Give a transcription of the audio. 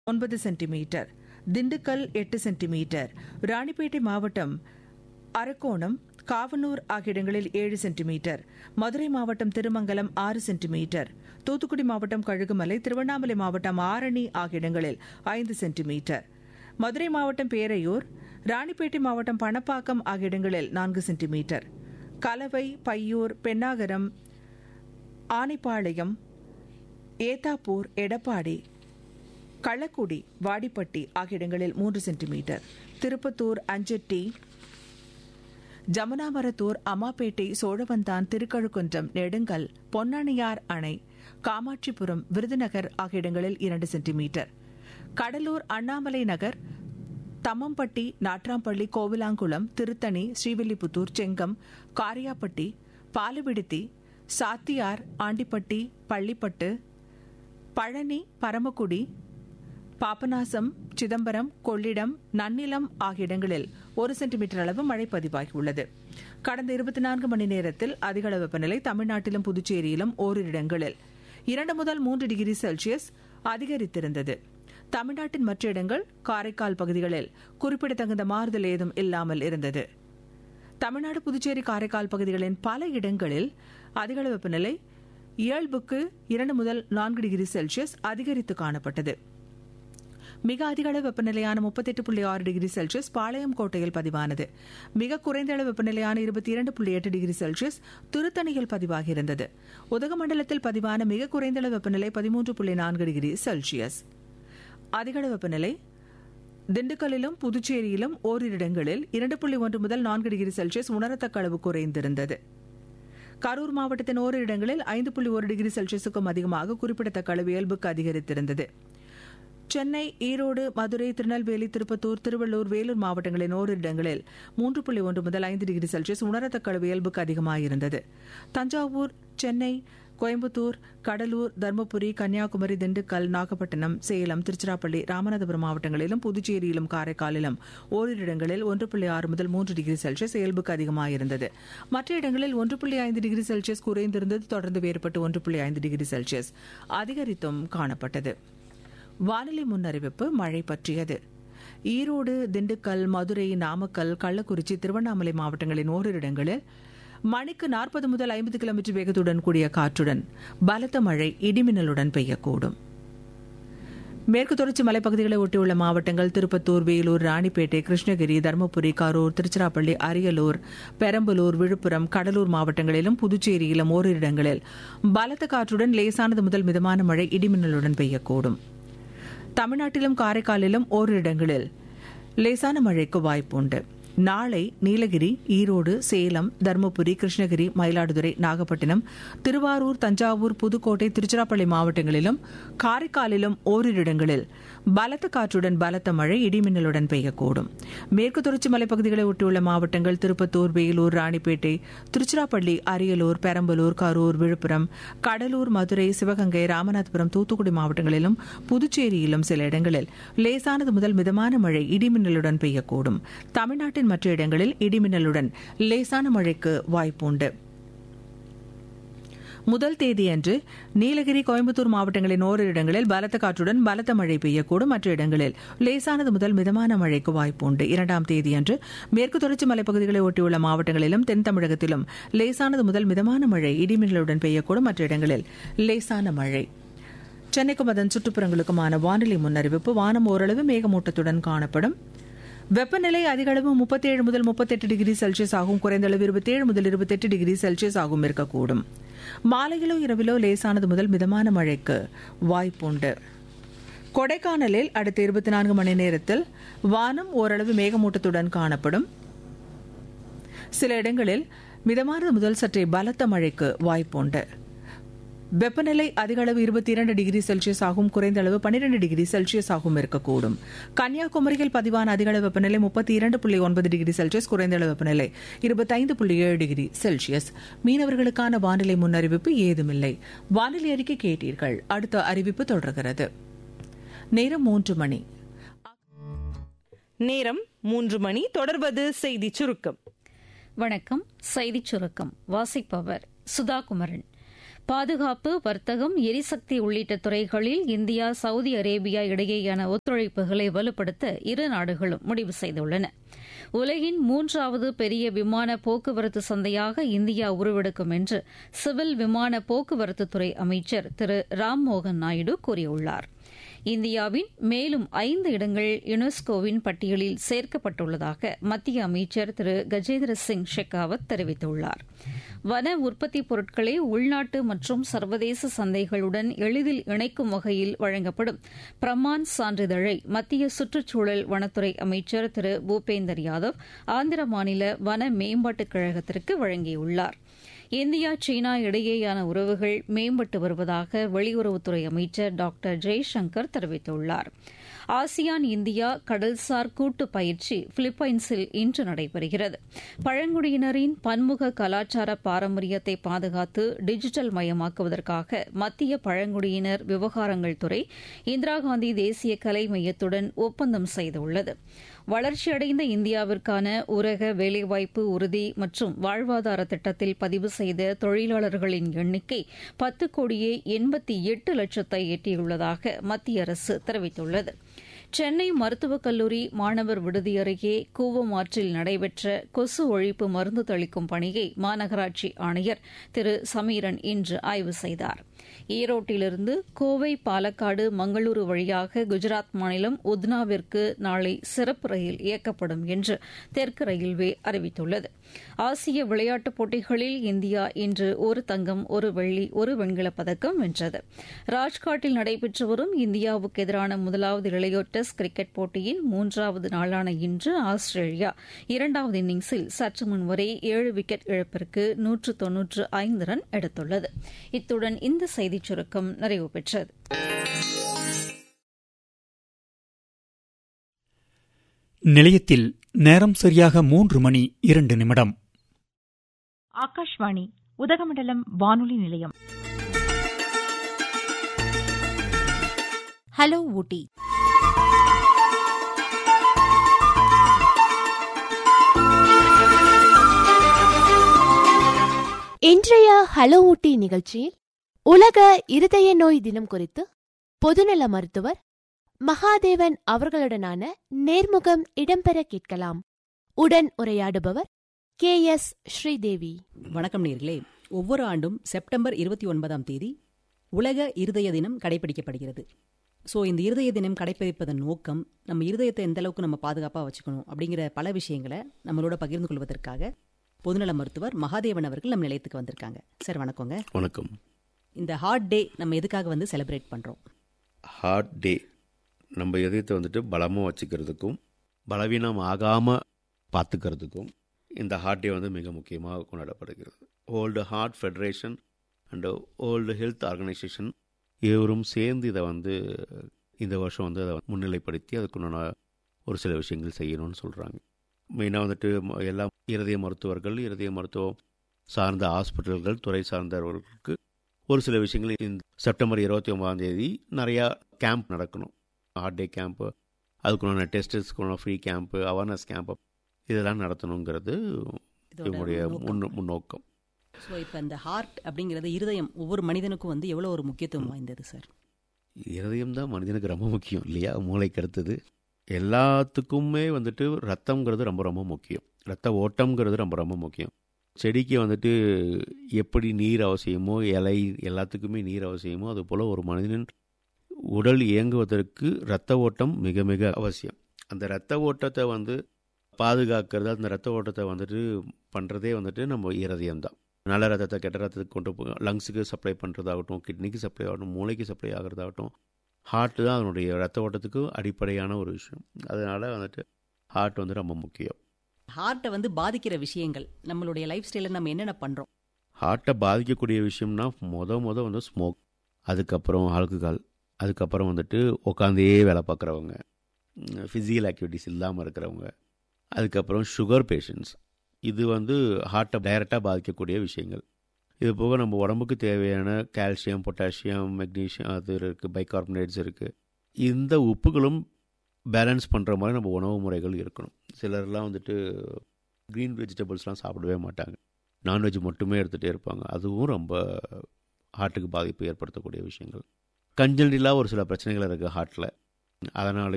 ஒன்பது சென்டிமீட்டர் திண்டுக்கல் எட்டு சென்டிமீட்டர் ராணிப்பேட்டை மாவட்டம் அரக்கோணம் காவனூர் ஆகிய இடங்களில் ஏழு சென்டிமீட்டர் மதுரை மாவட்டம் திருமங்கலம் ஆறு சென்டிமீட்டர் தூத்துக்குடி மாவட்டம் கழுகுமலை திருவண்ணாமலை மாவட்டம் ஆரணி ஆகிய இடங்களில் ஐந்து சென்டிமீட்டர் மதுரை மாவட்டம் பேரையூர் ராணிப்பேட்டை மாவட்டம் பணப்பாக்கம் ஆகிய இடங்களில் நான்கு சென்டிமீட்டர் கலவை பையூர் பெண்ணாகரம் ஆனைப்பாளையம் ஏத்தாப்பூர் எடப்பாடி கள்ளக்குடி வாடிப்பட்டி ஆகிய இடங்களில் மூன்று சென்டிமீட்டர் திருப்பத்தூர் அஞ்சட்டி ஜமுனாமரத்தூர் அம்மாப்பேட்டை சோழவந்தான் திருக்கழுக்குன்றம் நெடுங்கல் பொன்னானியார் அணை காமாட்சிபுரம் விருதுநகர் ஆகிய இடங்களில் இரண்டு சென்டிமீட்டர் கடலூர் அண்ணாமலை நகர் தம்மம்பட்டி நாட்ராம்பள்ளி கோவிலாங்குளம் திருத்தணி ஸ்ரீவில்லிபுத்தூர் செங்கம் காரியாப்பட்டி பாலுவிடுத்தி சாத்தியார் ஆண்டிப்பட்டி பள்ளிப்பட்டு பழனி பரமக்குடி பாபநாசம் சிதம்பரம் கொள்ளிடம் நன்னிலம் ஆகிய இடங்களில் ஒரு சென்டிமீட்டர் அளவு மழை பதிவாகியுள்ளது கடந்த இருபத்தி நான்கு மணி நேரத்தில் அதிகளவு வெப்பநிலை தமிழ்நாட்டிலும் புதுச்சேரியிலும் ஓரிரு இடங்களில் இரண்டு முதல் மூன்று டிகிரி செல்சியஸ் அதிகரித்திருந்தது தமிழ்நாட்டின் மற்ற இடங்கள் காரைக்கால் பகுதிகளில் குறிப்பிடத்தகுந்த மாறுதல் ஏதும் இல்லாமல் இருந்தது தமிழ்நாடு புதுச்சேரி காரைக்கால் பகுதிகளின் பல இடங்களில் அதிகளவு வெப்பநிலை இயல்புக்கு இரண்டு முதல் நான்கு டிகிரி செல்சியஸ் அதிகரித்து காணப்பட்டது மிக அதிக அளவு வெப்பநிலையான முப்பத்தெட்டு புள்ளி ஆறு டிகிரி செல்சியஸ் பாளையம் கோட்டையில் பதிவானது மிக குறைந்த அளவு வெப்பநிலையான இருபத்தி இரண்டு புள்ளி எட்டு டிகிரி செல்சியஸ் திருத்தணியில் பதிவாகியிருந்தது உதகமண்டலத்தில் பதிவான மிக குறைந்த அளவு வெப்பநிலை பதிமூன்று புள்ளி நான்கு டிகிரி செல்சியஸ் அதிக அளவு வெப்பநிலை திண்டுக்கல்லிலும் புதுச்சேரியிலும் ஓரிரு இடங்களில் இரண்டு புள்ளி ஒன்று முதல் நான்கு டிகிரி செல்சியஸ் உணரத்தக்க அளவு குறைந்திருந்தது கரூர் மாவட்டத்தின் ஓரிரு இடங்களில் ஐந்து புள்ளி ஒரு டிகிரி செல்சியஸுக்கும் அதிகமாக குறிப்பிடத்தக்க அளவு இயல்புக்கு அதிகரித்திருந்தது சென்னை ஈரோடு மதுரை திருநெல்வேலி திருப்பத்தூர் திருவள்ளூர் வேலூர் மாவட்டங்களின் ஓரிரு இடங்களில் மூன்று புள்ளி ஒன்று முதல் ஐந்து டிகிரி செல்சியஸ் உணரத்தக்க அளவு இயல்புக்கு அதிகமாயிருந்தது தஞ்சாவூர் சென்னை கோயம்புத்தூர் கடலூர் தருமபுரி கன்னியாகுமரி திண்டுக்கல் நாகப்பட்டினம் சேலம் திருச்சிராப்பள்ளி ராமநாதபுரம் மாவட்டங்களிலும் புதுச்சேரியிலும் காரைக்காலிலும் ஓரிரு இடங்களில் ஒன்று புள்ளி ஆறு முதல் மூன்று டிகிரி செல்சியஸ் இயல்புக்கு அதிகமாயிருந்தது மற்ற இடங்களில் ஒன்று புள்ளி ஐந்து டிகிரி செல்சியஸ் குறைந்திருந்தது தொடர்ந்து வேறுபட்டு ஒன்று புள்ளி ஐந்து டிகிரி செல்சியஸ் அதிகரித்தும் காணப்பட்டது வானிலை முன்னறிவிப்பு மழை பற்றியது ஈரோடு திண்டுக்கல் மதுரை நாமக்கல் கள்ளக்குறிச்சி திருவண்ணாமலை மாவட்டங்களின் ஓரிரு இடங்களில் மணிக்கு நாற்பது முதல் ஐம்பது கிலோமீட்டர் வேகத்துடன் கூடிய காற்றுடன் பலத்த மழை இடிமின்னலுடன் பெய்யக்கூடும் மேற்கு தொடர்ச்சி மலைப்பகுதிகளை ஒட்டியுள்ள மாவட்டங்கள் திருப்பத்தூர் வேலூர் ராணிப்பேட்டை கிருஷ்ணகிரி தருமபுரி கரூர் திருச்சிராப்பள்ளி அரியலூர் பெரம்பலூர் விழுப்புரம் கடலூர் மாவட்டங்களிலும் புதுச்சேரியிலும் ஓரிரு இடங்களில் பலத்த காற்றுடன் லேசானது முதல் மிதமான மழை இடிமின்னலுடன் பெய்யக்கூடும் தமிழ்நாட்டிலும் காரைக்காலிலும் ஓரிரு இடங்களில் லேசான மழைக்கு வாய்ப்புண்டு நாளை நீலகிரி ஈரோடு சேலம் தருமபுரி கிருஷ்ணகிரி மயிலாடுதுறை நாகப்பட்டினம் திருவாரூர் தஞ்சாவூர் புதுக்கோட்டை திருச்சிராப்பள்ளி மாவட்டங்களிலும் காரைக்காலிலும் ஓரிரு இடங்களில் பலத்த காற்றுடன் பலத்த மழை இடிமின்னலுடன் பெய்யக்கூடும் மேற்கு தொடர்ச்சி மலைப்பகுதிகளை ஒட்டியுள்ள மாவட்டங்கள் திருப்பத்தூர் வேலூர் ராணிப்பேட்டை திருச்சிராப்பள்ளி அரியலூர் பெரம்பலூர் கரூர் விழுப்புரம் கடலூர் மதுரை சிவகங்கை ராமநாதபுரம் தூத்துக்குடி மாவட்டங்களிலும் புதுச்சேரியிலும் சில இடங்களில் லேசானது முதல் மிதமான மழை இடிமின்னலுடன் பெய்யக்கூடும் தமிழ்நாட்டின் மற்ற இடங்களில் இடிமின்னலுடன் லேசான மழைக்கு வாய்ப்புண்டு முதல் தேதியன்று நீலகிரி கோயம்புத்தூர் மாவட்டங்களின் ஓரிரு இடங்களில் பலத்த காற்றுடன் பலத்த மழை பெய்யக்கூடும் மற்ற இடங்களில் லேசானது முதல் மிதமான மழைக்கு வாய்ப்புண்டு இரண்டாம் தேதியன்று மேற்கு தொடர்ச்சி மலைப்பகுதிகளை ஒட்டியுள்ள மாவட்டங்களிலும் தென் தமிழகத்திலும் லேசானது முதல் மிதமான மழை இடிமின்னலுடன் பெய்யக்கூடும் மற்ற இடங்களில் லேசான மழை சென்னைக்கும் அதன் சுற்றுப்புறங்களுக்குமான வானிலை முன்னறிவிப்பு வானம் ஓரளவு மேகமூட்டத்துடன் காணப்படும் வெப்பநிலை அதிக அளவு முப்பத்தேழு முதல் முப்பத்தெட்டு டிகிரி செல்சியஸ் ஆகும் குறைந்த அளவு இருபத்தேழு முதல் இருபத்தெட்டு டிகிரி செல்சியஸ் ஆகும் இருக்கக்கூடும் மாலையிலோ இரவிலோ லேசானது முதல் மிதமான மழைக்கு வாய்ப்புண்டு கொடைக்கானலில் அடுத்த இருபத்தி நான்கு மணி நேரத்தில் வானம் ஓரளவு மேகமூட்டத்துடன் காணப்படும் சில இடங்களில் மிதமானது முதல் சற்றே பலத்த மழைக்கு வாய்ப்புண்டு வெப்பநிலை அதிக அளவு இருபத்தி இரண்டு டிகிரி செல்சியஸ் ஆகும் குறைந்த அளவு பன்னிரண்டு டிகிரி செல்சியஸ் ஆகும் இருக்கக்கூடும் கன்னியாகுமரியில் பதிவான அதிக அளவு வெப்பநிலை முப்பத்தி இரண்டு புள்ளி ஒன்பது டிகிரி செல்சியஸ் குறைந்த அளவு வெப்பநிலை இருபத்தைந்து புள்ளி ஏழு டிகிரி செல்சியஸ் மீனவர்களுக்கான வானிலை முன்னறிவிப்பு ஏதுமில்லை வானிலை அறிக்கை கேட்டீர்கள் அடுத்த அறிவிப்பு தொடர்கிறது நேரம் மூன்று மணி நேரம் மூன்று மணி தொடர்வது செய்தி சுருக்கம் வணக்கம் செய்திச் சுருக்கம் வாசிப்பவர் சுதா குமரன் பாதுகாப்பு வர்த்தகம் எரிசக்தி உள்ளிட்ட துறைகளில் இந்தியா சவுதி அரேபியா இடையேயான ஒத்துழைப்புகளை வலுப்படுத்த இரு நாடுகளும் முடிவு செய்துள்ளன உலகின் மூன்றாவது பெரிய விமான போக்குவரத்து சந்தையாக இந்தியா உருவெடுக்கும் என்று சிவில் விமான போக்குவரத்துத்துறை அமைச்சர் திரு ராம்மோகன் நாயுடு கூறியுள்ளார் இந்தியாவின் மேலும் ஐந்து இடங்கள் யுனெஸ்கோவின் பட்டியலில் சேர்க்கப்பட்டுள்ளதாக மத்திய அமைச்சர் திரு கஜேந்திர சிங் ஷெகாவத் தெரிவித்துள்ளார் வன உற்பத்தி பொருட்களை உள்நாட்டு மற்றும் சர்வதேச சந்தைகளுடன் எளிதில் இணைக்கும் வகையில் வழங்கப்படும் பிரமான் சான்றிதழை மத்திய சுற்றுச்சூழல் வனத்துறை அமைச்சர் திரு பூபேந்தர் யாதவ் ஆந்திர மாநில வன மேம்பாட்டுக் கழகத்திற்கு வழங்கியுள்ளார் இந்தியா சீனா இடையேயான உறவுகள் மேம்பட்டு வருவதாக வெளியுறவுத்துறை அமைச்சர் டாக்டர் ஜெய்சங்கர் தெரிவித்துள்ளார் ஆசியான் இந்தியா கடல்சார் கூட்டு பயிற்சி பிலிப்பைன்ஸில் இன்று நடைபெறுகிறது பழங்குடியினரின் பன்முக கலாச்சார பாரம்பரியத்தை பாதுகாத்து டிஜிட்டல் மயமாக்குவதற்காக மத்திய பழங்குடியினர் விவகாரங்கள் துறை இந்திரா காந்தி தேசிய கலை மையத்துடன் ஒப்பந்தம் செய்துள்ளது வளர்ச்சியடைந்த இந்தியாவிற்கான ஊரக வேலைவாய்ப்பு உறுதி மற்றும் வாழ்வாதார திட்டத்தில் பதிவு செய்த தொழிலாளர்களின் எண்ணிக்கை பத்து கோடியே எண்பத்தி எட்டு லட்சத்தை எட்டியுள்ளதாக மத்திய அரசு தெரிவித்துள்ளது சென்னை மருத்துவக் கல்லூரி மாணவர் விடுதி அருகே கூவமாற்றில் நடைபெற்ற கொசு ஒழிப்பு மருந்து தெளிக்கும் பணியை மாநகராட்சி ஆணையர் திரு சமீரன் இன்று ஆய்வு செய்தார் ஈரோட்டிலிருந்து கோவை பாலக்காடு மங்களூரு வழியாக குஜராத் மாநிலம் உத்னாவிற்கு நாளை சிறப்பு ரயில் இயக்கப்படும் என்று தெற்கு ரயில்வே அறிவித்துள்ளது ஆசிய விளையாட்டுப் போட்டிகளில் இந்தியா இன்று ஒரு தங்கம் ஒரு வெள்ளி ஒரு வெண்கலப் பதக்கம் வென்றது ராஜ்காட்டில் நடைபெற்று வரும் இந்தியாவுக்கு எதிரான முதலாவது இளையோர் டெஸ்ட் கிரிக்கெட் போட்டியின் மூன்றாவது நாளான இன்று ஆஸ்திரேலியா இரண்டாவது இன்னிங்ஸில் சற்று முன் வரை ஏழு விக்கெட் இழப்பிற்கு நூற்று தொன்னூற்று ஐந்து ரன் எடுத்துள்ளது இத்துடன் இந்த செய்திச் சுருக்கம் நிறைவு பெற்றது நிலையத்தில் நேரம் சரியாக மூன்று மணி இரண்டு நிமிடம் ஆகாஷ்வாணி உதகமண்டலம் வானொலி நிலையம் ஹலோ ஊட்டி இன்றைய ஹலோ ஊட்டி நிகழ்ச்சியில் உலக இருதய நோய் தினம் குறித்து பொதுநல மருத்துவர் மகாதேவன் அவர்களுடனான நேர்முகம் இடம்பெற கேட்கலாம் உடன் உரையாடுபவர் கே எஸ் ஸ்ரீதேவி வணக்கம் நேர்களே ஒவ்வொரு ஆண்டும் செப்டம்பர் இருபத்தி ஒன்பதாம் தேதி உலக இருதய தினம் கடைபிடிக்கப்படுகிறது ஸோ இந்த இருதய தினம் கடைபிடிப்பதன் நோக்கம் நம்ம இருதயத்தை எந்த அளவுக்கு நம்ம பாதுகாப்பாக வச்சுக்கணும் அப்படிங்கிற பல விஷயங்களை நம்மளோட பகிர்ந்து கொள்வதற்காக பொதுநல மருத்துவர் மகாதேவன் அவர்கள் நம்ம நிலையத்துக்கு வந்திருக்காங்க சார் வணக்கங்க வணக்கம் இந்த ஹார்ட் டே நம்ம எதுக்காக வந்து செலிப்ரேட் பண்ணுறோம் ஹார்ட் டே நம்ம இதயத்தை வந்துட்டு பலமாக வச்சுக்கிறதுக்கும் பலவீனம் ஆகாமல் பார்த்துக்கிறதுக்கும் இந்த ஹார்ட் டே வந்து மிக முக்கியமாக கொண்டாடப்படுகிறது world heart federation and world health organization இருவரும் சேர்ந்து இதை வந்து இந்த வருஷம் வந்து அதை முன்னிலைப்படுத்தி அதுக்குண்டான ஒரு சில விஷயங்கள் செய்யணும்னு சொல்கிறாங்க மெயினாக வந்துட்டு ம- எல்லா இருதய மருத்துவர்கள் இருதய மருத்துவம் சார்ந்த ஹாஸ்பிட்டல்கள் துறை சார்ந்தவர்களுக்கு ஒரு சில விஷயங்கள் இந்த செப்டம்பர் இருபத்தி ஒன்பதாம் தேதி நிறையா கேம்ப் நடக்கணும் ஹார்ட் டே கேம்ப்பு அதுக்குண்டான டெஸ்டஸ்க்குள்ள ஃப்ரீ கேம்ப்பு அவேர்னஸ் கேம்ப் இதெல்லாம் நடத்தணுங்கிறது இவங்களுடைய முன் முன்னோக்கம் ஸோ இப்போ இந்த ஹார்ட் அப்படிங்கிறது இருதயம் ஒவ்வொரு மனிதனுக்கும் வந்து எவ்வளோ ஒரு முக்கியத்துவம் வாய்ந்தது சார் இருதயம் தான் மனிதனுக்கு ரொம்ப முக்கியம் இல்லையா மூளைக்கு அடுத்தது எல்லாத்துக்குமே வந்துட்டு ரத்தம்ங்கிறது ரொம்ப ரொம்ப முக்கியம் ரத்த ஓட்டம்ங்கிறது ரொம்ப ரொம்ப முக்கியம் செடிக்கு வந்துட்டு எப்படி நீர் அவசியமோ இலை எல்லாத்துக்குமே நீர் அவசியமோ அதுபோல் ஒரு மனிதனின் உடல் இயங்குவதற்கு இரத்த ஓட்டம் மிக மிக அவசியம் அந்த இரத்த ஓட்டத்தை வந்து பாதுகாக்கிறது அந்த இரத்த ஓட்டத்தை வந்துட்டு பண்ணுறதே வந்துட்டு நம்ம இருதயம் தான் நல்ல ரத்தத்தை கெட்ட ரத்தத்துக்கு கொண்டு போய் லங்ஸுக்கு சப்ளை பண்ணுறதாகட்டும் கிட்னிக்கு சப்ளை ஆகட்டும் மூளைக்கு சப்ளை ஆகிறதாகட்டும் ஹார்ட் தான் அதனுடைய ரத்த ஓட்டத்துக்கு அடிப்படையான ஒரு விஷயம் அதனால் வந்துட்டு ஹார்ட் வந்து ரொம்ப முக்கியம் ஹார்ட்டை வந்து பாதிக்கிற விஷயங்கள் நம்மளுடைய லைஃப் ஸ்டைலில் நம்ம என்னென்ன பண்ணுறோம் ஹார்ட்டை பாதிக்கக்கூடிய விஷயம்னா மொத மொத வந்து ஸ்மோக் அதுக்கப்புறம் ஆல்கஹால் அதுக்கப்புறம் வந்துட்டு உட்காந்தே வேலை பார்க்குறவங்க ஃபிசிக்கல் ஆக்டிவிட்டிஸ் இல்லாமல் இருக்கிறவங்க அதுக்கப்புறம் சுகர் பேஷண்ட்ஸ் இது வந்து ஹார்ட்டை டைரெக்டாக பாதிக்கக்கூடிய விஷயங்கள் இது போக நம்ம உடம்புக்கு தேவையான கால்சியம் பொட்டாசியம் மெக்னீஷியம் அது இருக்குது பைகார்பனேட்ஸ் இருக்குது இந்த உப்புகளும் பேலன்ஸ் பண்ணுற மாதிரி நம்ம உணவு முறைகள் இருக்கணும் சிலர்லாம் வந்துட்டு க்ரீன் வெஜிடபிள்ஸ்லாம் சாப்பிடவே மாட்டாங்க நான்வெஜ் மட்டுமே எடுத்துகிட்டே இருப்பாங்க அதுவும் ரொம்ப ஹார்ட்டுக்கு பாதிப்பு ஏற்படுத்தக்கூடிய விஷயங்கள் கஞ்சனிலாக ஒரு சில பிரச்சனைகள் இருக்குது ஹார்ட்டில் அதனாலேயும்